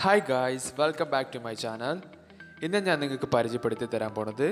hi guys welcome back to my channel ഇന്ന് ഞാൻ നിങ്ങൾക്ക് പരിചയപ്പെടുത്തി തരാൻ പോണത്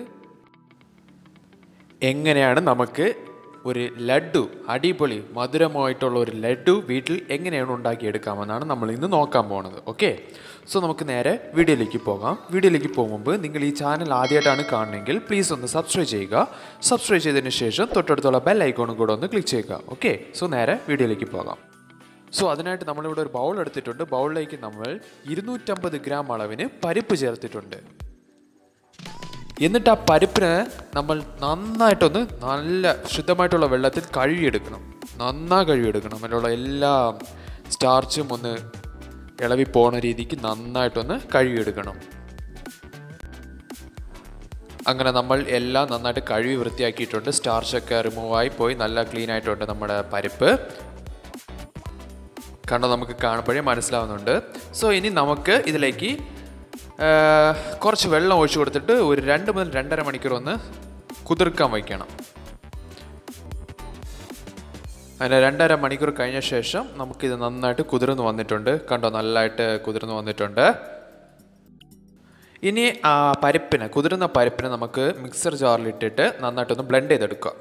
എങ്ങനെയാണ് നമുക്ക് ഒരു ലഡു അടിപൊളി മധുരമായിട്ടുള്ള ഒരു ലഡു വീട്ടിൽ എങ്ങനെയാണ് ഉണ്ടാക്കിയെടുക്കാമെന്നാണ് നമ്മൾ ഇന്ന് നോക്കാൻ പോണത് ഓക്കെ സോ നമുക്ക് നേരെ വീഡിയോയിലേക്ക് പോകാം വീഡിയോയിലേക്ക് പോകുമ്പോൾ നിങ്ങൾ ഈ ചാനൽ ആദ്യമായിട്ടാണ് കാണുന്നതെങ്കിൽ പ്ലീസ് ഒന്ന് സബ്സ്ക്രൈബ് ചെയ്യുക സബ്സ്ക്രൈബ് ചെയ്തതിന് ശേഷം തൊട്ടടുത്തുള്ള ബെൽ ഐക്കോണും കൂടെ ഒന്ന് ക്ലിക്ക് ചെയ്യുക ഓക്കെ സോ നേരെ വീഡിയോയിലേക്ക് പോകാം സോ അതിനായിട്ട് നമ്മളിവിടെ ഒരു ബൗൾ എടുത്തിട്ടുണ്ട് ബൗളിലേക്ക് നമ്മൾ ഇരുന്നൂറ്റമ്പത് ഗ്രാം അളവിന് പരിപ്പ് ചേർത്തിട്ടുണ്ട് എന്നിട്ട് ആ പരിപ്പിനെ നമ്മൾ നന്നായിട്ടൊന്ന് നല്ല ശുദ്ധമായിട്ടുള്ള വെള്ളത്തിൽ കഴുകിയെടുക്കണം നന്നായി കഴുകിയെടുക്കണം അതിലുള്ള എല്ലാ സ്റ്റാർച്ചും ഒന്ന് ഇളവി പോണ രീതിക്ക് നന്നായിട്ടൊന്ന് കഴുകിയെടുക്കണം അങ്ങനെ നമ്മൾ എല്ലാം നന്നായിട്ട് കഴുകി വൃത്തിയാക്കിയിട്ടുണ്ട് സ്റ്റാർച്ചൊക്കെ റിമൂവ് ആയി പോയി നല്ല ക്ലീൻ ആയിട്ടുണ്ട് നമ്മുടെ പരിപ്പ് കണ്ടോ നമുക്ക് കാണുമ്പോഴേ മനസ്സിലാവുന്നുണ്ട് സോ ഇനി നമുക്ക് ഇതിലേക്ക് ആ, കുറച്ച് വെള്ളം ഒഴിച്ചു കൊടുത്തിട്ട് ഒരു രണ്ട് മുതൽ രണ്ടര മണിക്കൂർ ഒന്ന് കുതിർക്കാൻ വയ്ക്കണം അതിന് രണ്ടര മണിക്കൂർ കഴിഞ്ഞ ശേഷം നമുക്കിത് നന്നായിട്ട് കുതിർന്ന് വന്നിട്ടുണ്ട് കണ്ടോ നല്ലതായിട്ട് കുതിർന്ന് വന്നിട്ടുണ്ട് ഇനി ആ പരിപ്പിനെ കുതിർന്ന പരിപ്പിനെ നമുക്ക് മിക്സർ ജാറിലിട്ടിട്ട് നന്നായിട്ടൊന്ന് ബ്ലെൻഡ് ചെയ്തെടുക്കുക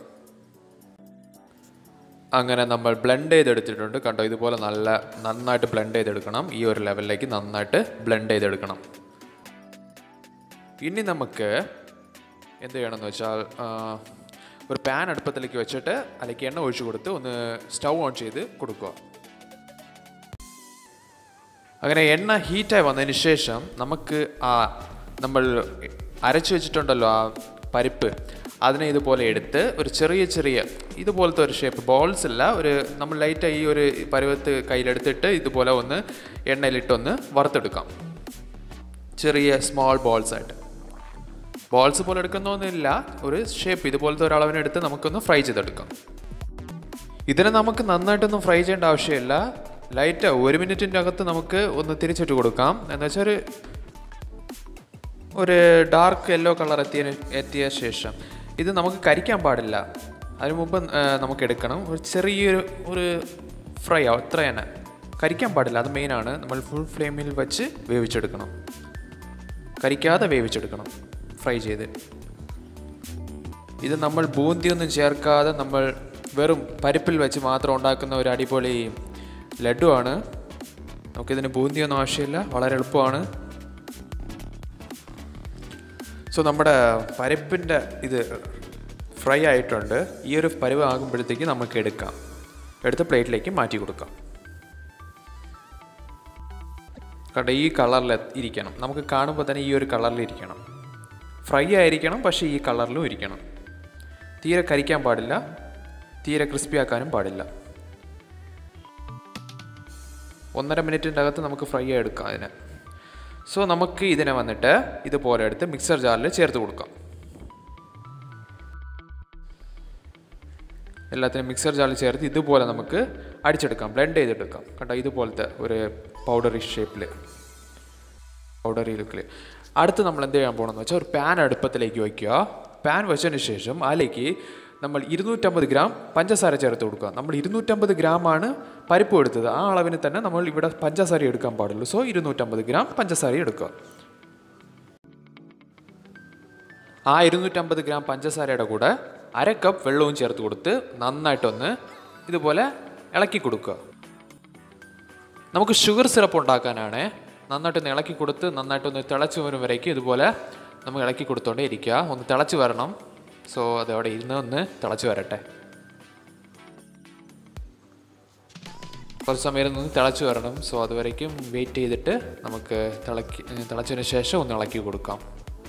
അങ്ങനെ നമ്മൾ ബ്ലെൻഡ് ചെയ്തെടുത്തിട്ടുണ്ട് കണ്ടോ ഇതുപോലെ നല്ല നന്നായിട്ട് ബ്ലെൻഡ് ചെയ്തെടുക്കണം ഈ ഒരു ലെവലിലേക്ക് നന്നായിട്ട് ബ്ലെൻഡ് ചെയ്തെടുക്കണം ഇനി നമുക്ക് എന്ത് ചെയ്യണമെന്ന് വെച്ചാൽ ആ, ഒരു പാൻ അടുപ്പത്തിലേക്ക് വെച്ചിട്ട് അതിലേക്ക് എണ്ണ ഒഴിച്ചു കൊടുത്ത് ഒന്ന് സ്റ്റൗ ഓൺ ചെയ്ത് കൊടുക്കുക അങ്ങനെ എണ്ണ ഹീറ്റായി വന്നതിന് ശേഷം നമുക്ക് ആ നമ്മൾ അരച്ചു വെച്ചിട്ടുണ്ടല്ലോ ആ പരിപ്പ് അതിനെ ഇതുപോലെ എടുത്ത് ഒരു ചെറിയ ചെറിയ ഇതുപോലത്തെ ഒരു ഷേപ്പ് ബോൾസ് അല്ല ഒരു നമ്മൾ ലൈറ്റായി ഈ ഒരു പരുവത്ത് കയ്യിലെടുത്തിട്ട് ഇതുപോലെ ഒന്ന് എണ്ണയിലിട്ടൊന്ന് വറുത്തെടുക്കാം ചെറിയ സ്മോൾ ബോൾസ് ആയിട്ട് ബോൾസ് പോലെ എടുക്കുന്നൊന്നുമില്ല ഒരു ഷേപ്പ് ഇതുപോലത്തെ ഒരു അളവിനെടുത്ത് നമുക്കൊന്ന് ഫ്രൈ ചെയ്തെടുക്കാം ഇതിനെ നമുക്ക് നന്നായിട്ടൊന്നും ഫ്രൈ ചെയ്യേണ്ട ആവശ്യമില്ല ലൈറ്റ് ഒരു മിനിറ്റിൻ്റെ അകത്ത് നമുക്ക് ഒന്ന് തിരിച്ചിട്ട് കൊടുക്കാം എന്ന് വെച്ചാൽ ഒരു ഒരു ഡാർക്ക് യെല്ലോ കളർ എത്തിയ എത്തിയ ശേഷം ഇത് നമുക്ക് കരിക്കാൻ പാടില്ല അതിന് മുമ്പ് ആ, നമുക്ക് എടുക്കണം ഒരു ചെറിയൊരു ഒരു ഫ്രൈ ആവും ഇത്ര തന്നെ കരിക്കാൻ പാടില്ല അത് മെയിനാണ് നമ്മൾ ഫുൾ ഫ്ലെയിമിൽ വെച്ച് വേവിച്ചെടുക്കണം കരിക്കാതെ വേവിച്ചെടുക്കണം ഫ്രൈ ചെയ്ത് ഇത് നമ്മൾ ബൂന്തിയൊന്നും ചേർക്കാതെ നമ്മൾ വെറും പരിപ്പിൽ വെച്ച് മാത്രം ഉണ്ടാക്കുന്ന ഒരു അടിപൊളി ലഡുവാണ് നമുക്കിതിന് ബൂന്തിയൊന്നും ആവശ്യമില്ല വളരെ എളുപ്പമാണ് സോ നമ്മുടെ പരിപ്പിൻ്റെ ഇത് ഫ്രൈ ആയിട്ടുണ്ട് ഈ ഒരു പരുവ് ആകുമ്പോഴത്തേക്ക് നമുക്ക് എടുക്കാം എടുത്ത് പ്ലേറ്റിലേക്ക് മാറ്റി കൊടുക്കാം കണ്ട ഈ കളറിൽ ഇരിക്കണം നമുക്ക് കാണുമ്പോൾ തന്നെ ഈ ഒരു കളറിൽ ഇരിക്കണം ഫ്രൈ ആയിരിക്കണം പക്ഷേ ഈ കളറിലും ഇരിക്കണം തീരെ കരിക്കാൻ പാടില്ല തീരെ ക്രിസ്പി ആക്കാനും പാടില്ല ഒന്നര മിനിറ്റിൻ്റെ അകത്ത് നമുക്ക് ഫ്രൈ എടുക്കാം അതിനെ സോ നമുക്ക് ഇതിനെ വന്നിട്ട് ഇതുപോലെ എടുത്ത് മിക്സർ ജാറിൽ ചേർത്ത് കൊടുക്കാം എല്ലാത്തിനും മിക്സർ ജാറിൽ ചേർത്ത് ഇതുപോലെ നമുക്ക് അടിച്ചെടുക്കാം ബ്ലെൻഡ് ചെയ്തെടുക്കാം കണ്ടോ ഇതുപോലത്തെ ഒരു പൗഡറി ഷേപ്പിൽ പൗഡറി ലുക്കിൽ അടുത്ത് നമ്മൾ എന്ത് ചെയ്യാൻ പോകണമെന്ന് വെച്ചാൽ ഒരു പാൻ അടുപ്പത്തിലേക്ക് വയ്ക്കുക പാൻ വെച്ചതിന് ശേഷം അതിലേക്ക് നമ്മൾ ഇരുന്നൂറ്റമ്പത് ഗ്രാം പഞ്ചസാര ചേർത്ത് കൊടുക്കുക നമ്മൾ ഇരുന്നൂറ്റമ്പത് ഗ്രാമാണ് പരിപ്പ് എടുത്തത് ആ അളവിന് തന്നെ നമ്മൾ ഇവിടെ പഞ്ചസാര എടുക്കാൻ പാടുള്ളൂ സോ ഇരുന്നൂറ്റമ്പത് ഗ്രാം പഞ്ചസാര എടുക്കുക ആ ഇരുന്നൂറ്റമ്പത് ഗ്രാം പഞ്ചസാരയുടെ കൂടെ അര കപ്പ് വെള്ളവും ചേർത്ത് കൊടുത്ത് നന്നായിട്ടൊന്ന് ഇതുപോലെ ഇളക്കി കൊടുക്കുക നമുക്ക് ഷുഗർ സിറപ്പ് ഉണ്ടാക്കാനാണ് നന്നായിട്ടൊന്ന് ഇളക്കി കൊടുത്ത് നന്നായിട്ടൊന്ന് തിളച്ച് വരും വരേക്കും ഇതുപോലെ നമുക്ക് ഇളക്കി കൊടുത്തോണ്ടേ ഇരിക്കുക ഒന്ന് തിളച്ച് വരണം സോ അതവിടെ ഇരുന്ന് ഒന്ന് തിളച്ച് വരട്ടെ കുറച്ച് സമയം ഇരുന്ന് ഒന്ന് തിളച്ച് വരണം സോ അതുവരേക്കും വെയിറ്റ് ചെയ്തിട്ട് നമുക്ക് തിളക്കി തിളച്ചതിന് ശേഷം ഒന്ന് ഇളക്കി കൊടുക്കാം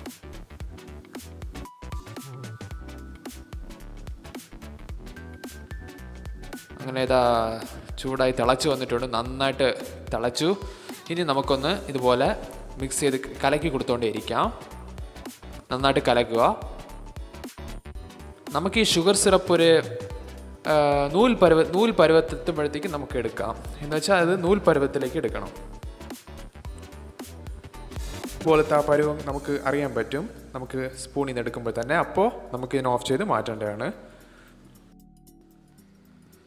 അങ്ങനെ ഇതാ ചൂടായി തിളച്ച് വന്നിട്ടുണ്ട് നന്നായിട്ട് തിളച്ചു ഇനി നമുക്കൊന്ന് ഇതുപോലെ മിക്സ് ചെയ്ത് കലക്കി കൊടുത്തോണ്ടേ ഇരിക്കാം നന്നായിട്ട് കലക്കുക നമുക്ക് ഈ ഷുഗർ സിറപ്പ് ഒരു ആ, നൂൽ പരുവ നൂൽ പരുവത്തെത്തുമ്പോഴത്തേക്ക് നമുക്ക് എടുക്കാം എന്ന് വെച്ചാൽ അത് നൂൽ പരുവത്തിലേക്ക് എടുക്കണം പോലത്തെ ആ പരുവം നമുക്ക് അറിയാൻ പറ്റും നമുക്ക് സ്പൂണിൽ നിന്ന് എടുക്കുമ്പോൾ തന്നെ അപ്പോൾ നമുക്ക് ഇതിനെ ഓഫ് ചെയ്ത് മാറ്റേണ്ടതാണ്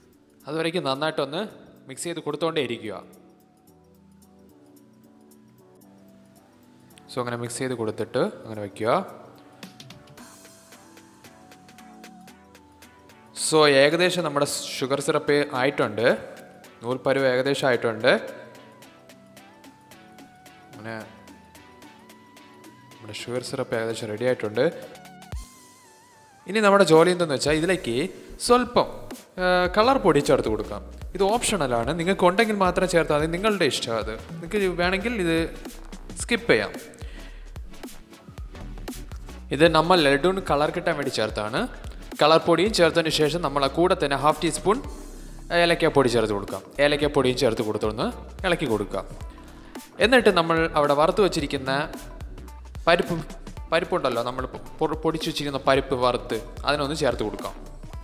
അതുവരേക്കും നന്നായിട്ടൊന്ന് മിക്സ് ചെയ്ത് കൊടുത്തോണ്ടേ ഇരിക്കുക സോ അങ്ങനെ മിക്സ് ചെയ്ത് കൊടുത്തിട്ട് അങ്ങനെ വയ്ക്കുക സോ ഏകദേശം നമ്മുടെ ഷുഗർ സിറപ്പ് ആയിട്ടുണ്ട് നൂൽപ്പരുവ് ഏകദേശം ആയിട്ടുണ്ട് അങ്ങനെ നമ്മുടെ ഷുഗർ സിറപ്പ് ഏകദേശം റെഡി ആയിട്ടുണ്ട് ഇനി നമ്മുടെ ജോലി എന്തെന്ന് വെച്ചാൽ ഇതിലേക്ക് സ്വല്പം കളർ പൊടി ചേർത്ത് കൊടുക്കാം ഇത് ഓപ്ഷണലാണ് നിങ്ങൾക്ക് ഉണ്ടെങ്കിൽ മാത്രം ചേർത്താൽ മതി നിങ്ങളുടെ ഇഷ്ടം അത് നിങ്ങൾക്ക് വേണമെങ്കിൽ ഇത് സ്കിപ്പ് ചെയ്യാം ഇത് നമ്മൾ ലഡുവിന് കളർ കിട്ടാൻ വേണ്ടി ചേർത്താണ് കളർ പൊടിയും ചേർത്തതിന് ശേഷം നമ്മൾ ആ കൂടെ തന്നെ ഹാഫ് ടീസ്പൂൺ ഏലക്കാപ്പൊടി ചേർത്ത് കൊടുക്കാം ഏലക്കാപ്പൊടിയും ചേർത്ത് കൊടുത്തൊന്ന് ഇളക്കി കൊടുക്കാം എന്നിട്ട് നമ്മൾ അവിടെ വറുത്ത് വച്ചിരിക്കുന്ന പരിപ്പ് പരിപ്പുണ്ടല്ലോ നമ്മൾ പൊ- പൊടിച്ച് വെച്ചിരിക്കുന്ന പരിപ്പ് വറുത്ത് അതിനൊന്ന് ചേർത്ത് കൊടുക്കാം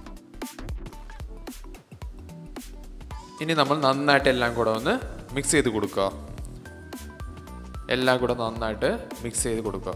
ഇനി നമ്മൾ നന്നായിട്ട് എല്ലാം കൂടെ ഒന്ന് മിക്സ് ചെയ്ത് കൊടുക്കുക എല്ലാം കൂടെ നന്നായിട്ട് മിക്സ് ചെയ്ത് കൊടുക്കുക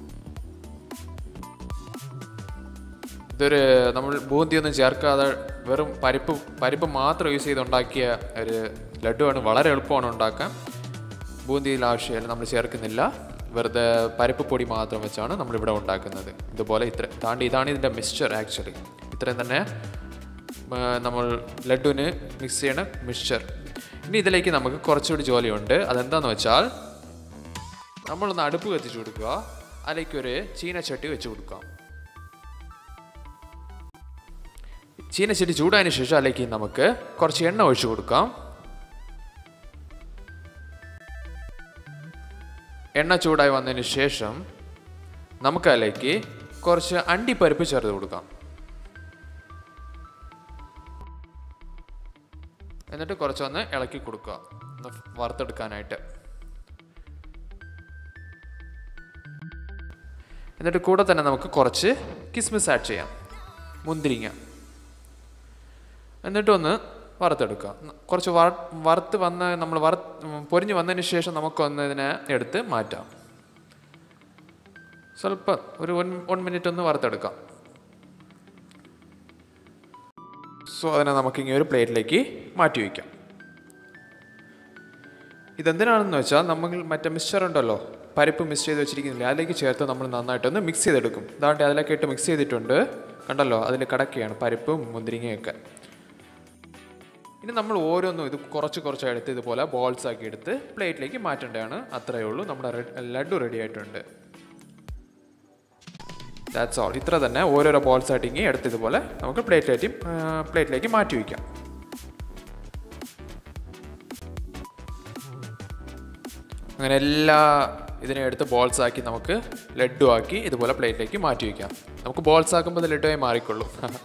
ഇതൊരു നമ്മൾ ബൂന്തിയൊന്നും ചേർക്കാതെ വെറും പരിപ്പ് പരിപ്പ് മാത്രം യൂസ് ചെയ്ത് ഉണ്ടാക്കിയ ഒരു ലഡുവാണ് വളരെ എളുപ്പമാണ് ഉണ്ടാക്കാൻ ബൂന്തിയിൽ ആവശ്യമില്ല നമ്മൾ ചേർക്കുന്നില്ല വെറുതെ പരിപ്പ് പൊടി മാത്രം വെച്ചാണ് നമ്മളിവിടെ ഉണ്ടാക്കുന്നത് ഇതുപോലെ ഇത്ര താണ്ടി ഇതാണ് ഇതിൻ്റെ മിക്സ്ചർ ആക്ച്വലി ഇത്രയും തന്നെ ആ, നമ്മൾ ലഡുവിന് മിക്സ് ചെയ്യണ മിക്സ്ചർ ഇനി ഇതിലേക്ക് നമുക്ക് കുറച്ചുകൂടി ജോലിയുണ്ട് അതെന്താന്ന് വെച്ചാൽ നമ്മളൊന്ന് അടുപ്പ് കത്തിച്ച് കൊടുക്കുക അതിലേക്ക് ഒരു ചീനച്ചട്ടി വെച്ച് കൊടുക്കാം ചീനച്ചട്ടി ചൂടായതിനു ശേഷം അതിലേക്ക് നമുക്ക് കുറച്ച് എണ്ണ ഒഴിച്ചു കൊടുക്കാം എണ്ണ ചൂടായി വന്നതിന് ശേഷം നമുക്ക് അതിലേക്ക് കുറച്ച് അണ്ടിപ്പരിപ്പ് ചേർത്ത് കൊടുക്കാം എന്നിട്ട് കുറച്ചൊന്ന് ഇളക്കി കൊടുക്കുക ഒന്ന് വറുത്തെടുക്കാനായിട്ട് എന്നിട്ട് കൂടെ തന്നെ നമുക്ക് കുറച്ച് കിസ്മിസ് ആഡ് ചെയ്യാം മുന്തിരിങ്ങ എന്നിട്ട് ഒന്ന് വറുത്തെടുക്കുക ന- കുറച്ച് വറ വറുത്ത് വന്ന് നമ്മൾ വറ പൊരിഞ്ഞ് വന്നതിന് ശേഷം നമുക്കൊന്ന് ഇതിനെ എടുത്ത് മാറ്റാം സ്വല്പം ഒരു വൺ വൺ മിനിറ്റ് ഒന്ന് വറുത്തെടുക്കാം സോ അതിനെ നമുക്കിങ്ങനെ ഒരു പ്ലേറ്റിലേക്ക് മാറ്റി വയ്ക്കാം ഇതെന്തിനാണെന്ന് വെച്ചാൽ നമ്മൾ മറ്റേ മിക്സ്ചർ ഉണ്ടല്ലോ പരിപ്പ് മിക്സ് ചെയ്ത് വെച്ചിരിക്കുന്നില്ല അതിലേക്ക് ചേർത്ത് നമ്മൾ നന്നായിട്ടൊന്ന് മിക്സ് ചെയ്തെടുക്കും ഇതാണ്ട് അതിലൊക്കെ ഇട്ട് മിക്സ് ചെയ്തിട്ടുണ്ട് കണ്ടല്ലോ അതിൽ കടക്കുകയാണ് പരിപ്പും മുന്തിരിങ്ങയൊക്കെ ഇനി നമ്മൾ ഓരോന്നും ഇത് കുറച്ച് കുറച്ച് എടുത്ത് ഇതുപോലെ ബോൾസ് ആക്കി എടുത്ത് പ്ലേറ്റിലേക്ക് മാറ്റേണ്ടതാണ് അത്രയേ ഉള്ളൂ നമ്മുടെ റെ- ലഡു റെഡി ആയിട്ടുണ്ട് ദാറ്റ്സ് ഓൾ ഇത്ര തന്നെ ഓരോരോ ബോൾസ് ആയിട്ട് ഇങ്ങനെ എടുത്ത് ഇതുപോലെ നമുക്ക് പ്ലേറ്റിലേക്ക് പ്ലേറ്റിലേക്ക് മാറ്റി വയ്ക്കാം അങ്ങനെ എല്ലാ ഇതിനെ എടുത്ത് ബോൾസ് ആക്കി നമുക്ക് ലഡു ആക്കി ഇതുപോലെ പ്ലേറ്റിലേക്ക് മാറ്റി വയ്ക്കാം നമുക്ക് ബോൾസ് ആക്കുമ്പോൾ ഇത് ലഡുവായി മാറിക്കൊള്ളും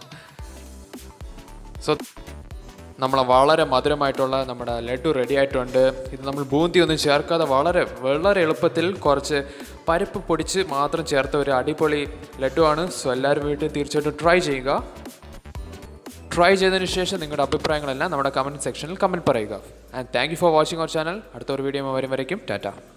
സോ നമ്മളെ വളരെ മധുരമായിട്ടുള്ള നമ്മുടെ ലഡു റെഡി ആയിട്ടുണ്ട് ഇത് നമ്മൾ ബൂന്തി ഒന്നും ചേർക്കാതെ വളരെ വളരെ എളുപ്പത്തിൽ കുറച്ച് പരിപ്പ് പൊടിച്ച് മാത്രം ചേർത്ത ഒരു അടിപൊളി ലഡുവാണ് സോ എല്ലാവരും വീട്ടിൽ തീർച്ചയായിട്ടും ട്രൈ ചെയ്യുക ട്രൈ ചെയ്തതിന് ശേഷം നിങ്ങളുടെ അഭിപ്രായങ്ങളെല്ലാം നമ്മുടെ കമൻറ്റ് സെക്ഷനിൽ കമൻറ്റ് പറയുക and thank you for watching അവർ ചാനൽ അടുത്ത ഒരു വീഡിയോ വരും വരയ്ക്കും ടാറ്റ